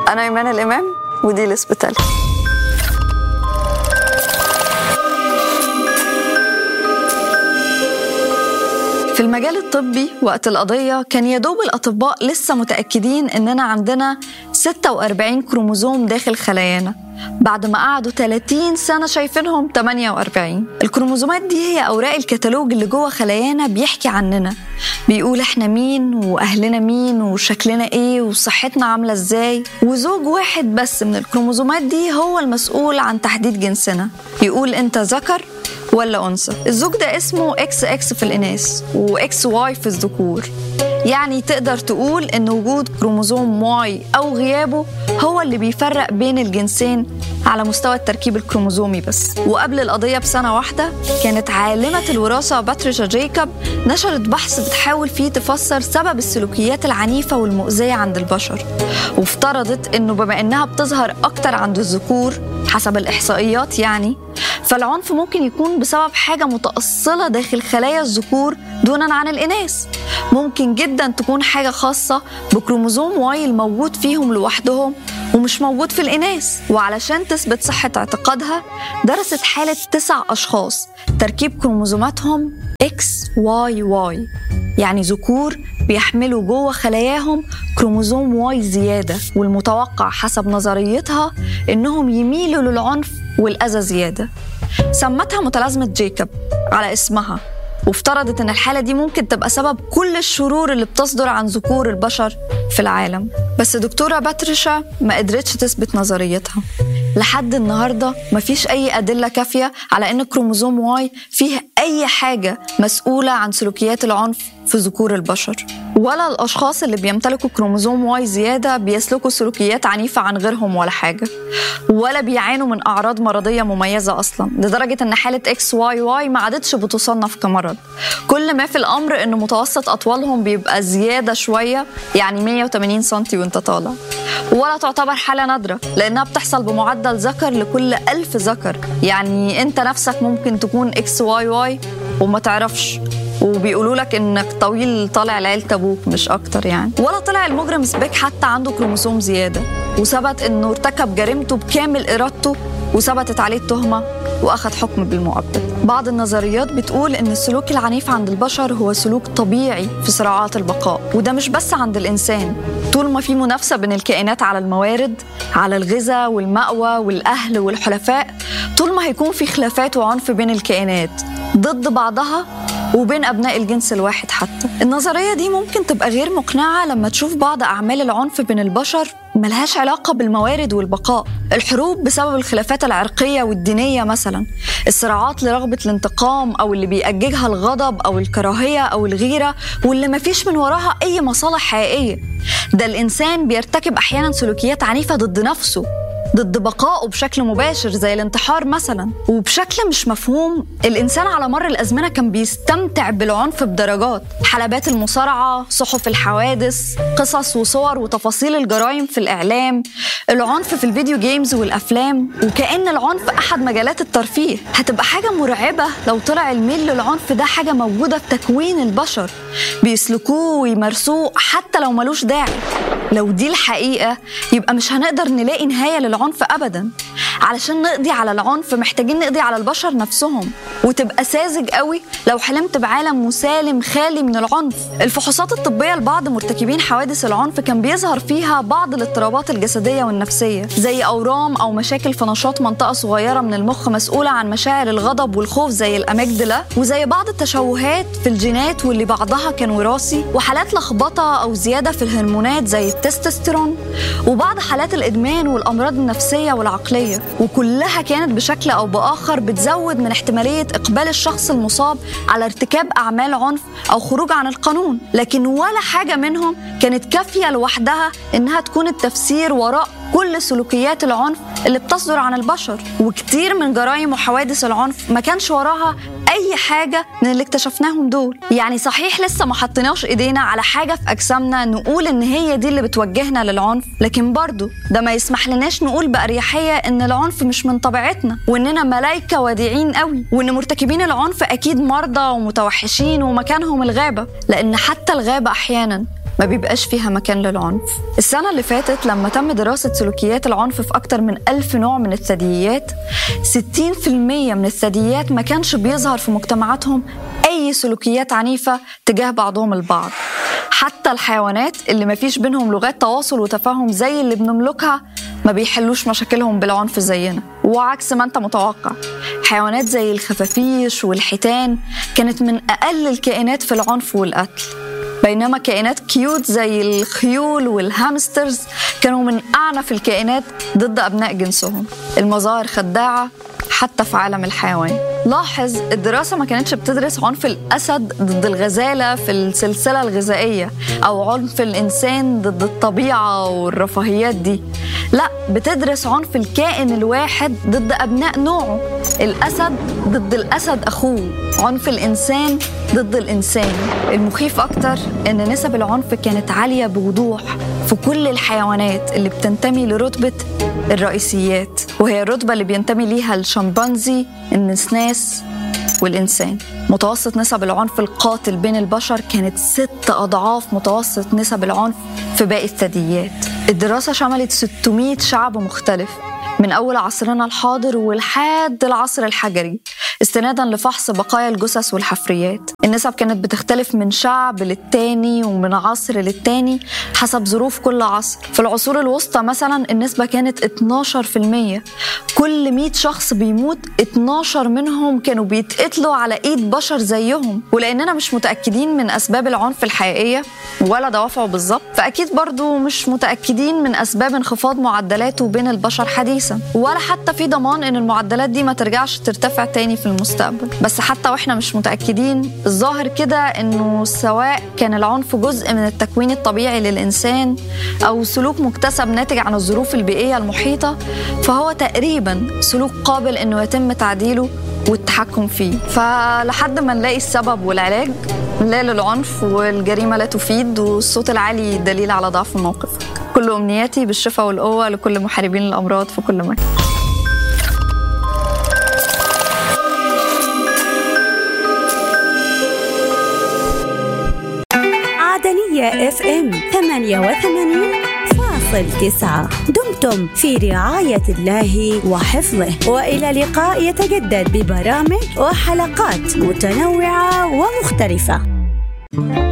أنا إيمان الإمام ودي الإسبيتال في المجال الطبي وقت القضية كان يدوب الأطباء لسه متأكدين إننا عندنا 46 كروموزوم داخل خلايانا بعد ما قعدوا 30 سنة شايفينهم 48 الكروموزومات دي هي أوراق الكتالوج اللي جوه خلايانا بيحكي عننا بيقول احنا مين وأهلنا مين وشكلنا ايه وصحتنا عاملة ازاي وزوج واحد بس من الكروموزومات دي هو المسؤول عن تحديد جنسنا يقول انت ذكر ولا أنثى الزوج ده اسمه اكس اكس في الإناث واكس واي في الذكور يعني تقدر تقول ان وجود كروموزوم واي او غيابه هو اللي بيفرق بين الجنسين على مستوى التركيب الكروموزومي بس وقبل القضية بسنة واحدة كانت عالمة الوراثة باتريشا جيكوب نشرت بحث بتحاول فيه تفسر سبب السلوكيات العنيفة والمؤذية عند البشر وافترضت انه بما انها بتظهر اكتر عند الذكور حسب الإحصائيات يعني فالعنف ممكن يكون بسبب حاجة متأصلة داخل خلايا الذكور دونا عن الإناث ممكن جدا تكون حاجة خاصة بكروموزوم واي الموجود فيهم لوحدهم ومش موجود في الإناث وعلشان تثبت صحة اعتقادها درست حالة تسع أشخاص تركيب كروموزوماتهم XYY يعني ذكور بيحملوا جوه خلاياهم كروموزوم واي زيادة والمتوقع حسب نظريتها إنهم يميلوا للعنف والأذى زيادة سمتها متلازمة جيكوب على اسمها وافترضت ان الحاله دي ممكن تبقى سبب كل الشرور اللي بتصدر عن ذكور البشر في العالم بس دكتوره باتريشا ما قدرتش تثبت نظريتها لحد النهارده مفيش اي ادله كافيه على ان كروموزوم واي فيه اي حاجه مسؤوله عن سلوكيات العنف في ذكور البشر ولا الاشخاص اللي بيمتلكوا كروموزوم واي زياده بيسلكوا سلوكيات عنيفه عن غيرهم ولا حاجه ولا بيعانوا من اعراض مرضيه مميزه اصلا لدرجه ان حاله اكس واي واي ما عادتش بتصنف كمرض كل ما في الامر ان متوسط اطوالهم بيبقى زياده شويه يعني 180 سم وانت طالع ولا تعتبر حاله نادره لانها بتحصل بمعدل ذكر لكل ألف ذكر يعني انت نفسك ممكن تكون اكس واي واي وما تعرفش وبيقولوا لك انك طويل طالع لعيلة ابوك مش اكتر يعني ولا طلع المجرم سبيك حتى عنده كروموسوم زياده وثبت انه ارتكب جريمته بكامل ارادته وثبتت عليه التهمه واخذ حكم بالمؤبد بعض النظريات بتقول ان السلوك العنيف عند البشر هو سلوك طبيعي في صراعات البقاء وده مش بس عند الانسان طول ما في منافسه بين الكائنات على الموارد على الغذاء والمأوى والاهل والحلفاء طول ما هيكون في خلافات وعنف بين الكائنات ضد بعضها وبين أبناء الجنس الواحد حتى النظرية دي ممكن تبقى غير مقنعة لما تشوف بعض أعمال العنف بين البشر ملهاش علاقة بالموارد والبقاء الحروب بسبب الخلافات العرقية والدينية مثلا الصراعات لرغبة الانتقام أو اللي بيأججها الغضب أو الكراهية أو الغيرة واللي مفيش من وراها أي مصالح حقيقية ده الإنسان بيرتكب أحيانا سلوكيات عنيفة ضد نفسه ضد بقائه بشكل مباشر زي الانتحار مثلا وبشكل مش مفهوم الانسان على مر الازمنه كان بيستمتع بالعنف بدرجات حلبات المصارعه صحف الحوادث قصص وصور وتفاصيل الجرائم في الاعلام العنف في الفيديو جيمز والافلام وكان العنف احد مجالات الترفيه هتبقى حاجه مرعبه لو طلع الميل للعنف ده حاجه موجوده في تكوين البشر بيسلكوه ويمارسوه حتى لو ملوش داعي لو دي الحقيقة يبقى مش هنقدر نلاقي نهاية للعنف أبدا علشان نقضي على العنف محتاجين نقضي على البشر نفسهم وتبقى ساذج قوي لو حلمت بعالم مسالم خالي من العنف الفحوصات الطبية لبعض مرتكبين حوادث العنف كان بيظهر فيها بعض الاضطرابات الجسدية والنفسية زي أورام أو مشاكل في نشاط منطقة صغيرة من المخ مسؤولة عن مشاعر الغضب والخوف زي الأميجدلا وزي بعض التشوهات في الجينات واللي بعضها كان وراثي وحالات لخبطة أو زيادة في الهرمونات زي التستوستيرون وبعض حالات الإدمان والأمراض النفسية والعقلية وكلها كانت بشكل أو بآخر بتزود من احتمالية إقبال الشخص المصاب على ارتكاب أعمال عنف أو خروج عن القانون لكن ولا حاجة منهم كانت كافية لوحدها إنها تكون التفسير وراء كل سلوكيات العنف اللي بتصدر عن البشر وكتير من جرائم وحوادث العنف ما كانش وراها اي حاجه من اللي اكتشفناهم دول يعني صحيح لسه ما حطيناش ايدينا على حاجه في اجسامنا نقول ان هي دي اللي بتوجهنا للعنف لكن برضو ده ما يسمح لناش نقول باريحيه ان العنف مش من طبيعتنا واننا ملايكه وديعين قوي وان مرتكبين العنف اكيد مرضى ومتوحشين ومكانهم الغابه لان حتى الغابه احيانا ما بيبقاش فيها مكان للعنف السنة اللي فاتت لما تم دراسة سلوكيات العنف في أكتر من ألف نوع من الثدييات 60% من الثدييات ما كانش بيظهر في مجتمعاتهم أي سلوكيات عنيفة تجاه بعضهم البعض حتى الحيوانات اللي ما فيش بينهم لغات تواصل وتفاهم زي اللي بنملكها ما بيحلوش مشاكلهم بالعنف زينا وعكس ما انت متوقع حيوانات زي الخفافيش والحيتان كانت من أقل الكائنات في العنف والقتل بينما كائنات كيوت زي الخيول والهامسترز كانوا من أعنف الكائنات ضد أبناء جنسهم المظاهر خداعة حتى في عالم الحيوان لاحظ الدراسة ما كانتش بتدرس عنف الأسد ضد الغزالة في السلسلة الغذائية أو عنف الإنسان ضد الطبيعة والرفاهيات دي لا بتدرس عنف الكائن الواحد ضد أبناء نوعه الأسد ضد الأسد أخوه عنف الإنسان ضد الإنسان المخيف أكتر إن نسب العنف كانت عالية بوضوح في كل الحيوانات اللي بتنتمي لرتبة الرئيسيات وهي الرتبة اللي بينتمي ليها الشمبانزي النسناس والإنسان متوسط نسب العنف القاتل بين البشر كانت ست أضعاف متوسط نسب العنف في باقي الثدييات الدراسة شملت 600 شعب مختلف من أول عصرنا الحاضر ولحد العصر الحجري استنادا لفحص بقايا الجثث والحفريات النسب كانت بتختلف من شعب للتاني ومن عصر للتاني حسب ظروف كل عصر في العصور الوسطى مثلا النسبة كانت 12% كل 100 شخص بيموت 12 منهم كانوا بيتقتلوا على ايد بشر زيهم ولاننا مش متاكدين من اسباب العنف الحقيقيه ولا دوافعه بالظبط فاكيد برضو مش متاكدين من اسباب انخفاض معدلاته بين البشر حديثا ولا حتى في ضمان ان المعدلات دي ما ترجعش ترتفع تاني في المستقبل بس حتى واحنا مش متاكدين الظاهر كده انه سواء كان العنف جزء من التكوين الطبيعي للانسان او سلوك مكتسب ناتج عن الظروف البيئيه المحيطه فهو تقريبا سلوك قابل انه يتم تعديله والتحكم فيه فلحد ما نلاقي السبب والعلاج لا للعنف والجريمه لا تفيد والصوت العالي دليل على ضعف الموقف كل امنياتي بالشفاء والقوه لكل محاربين الامراض في كل مكان عدنية اف ام 88 فاصل تسعة دمتم في رعاية الله وحفظه وإلى لقاء يتجدد ببرامج وحلقات متنوعة ومختلفة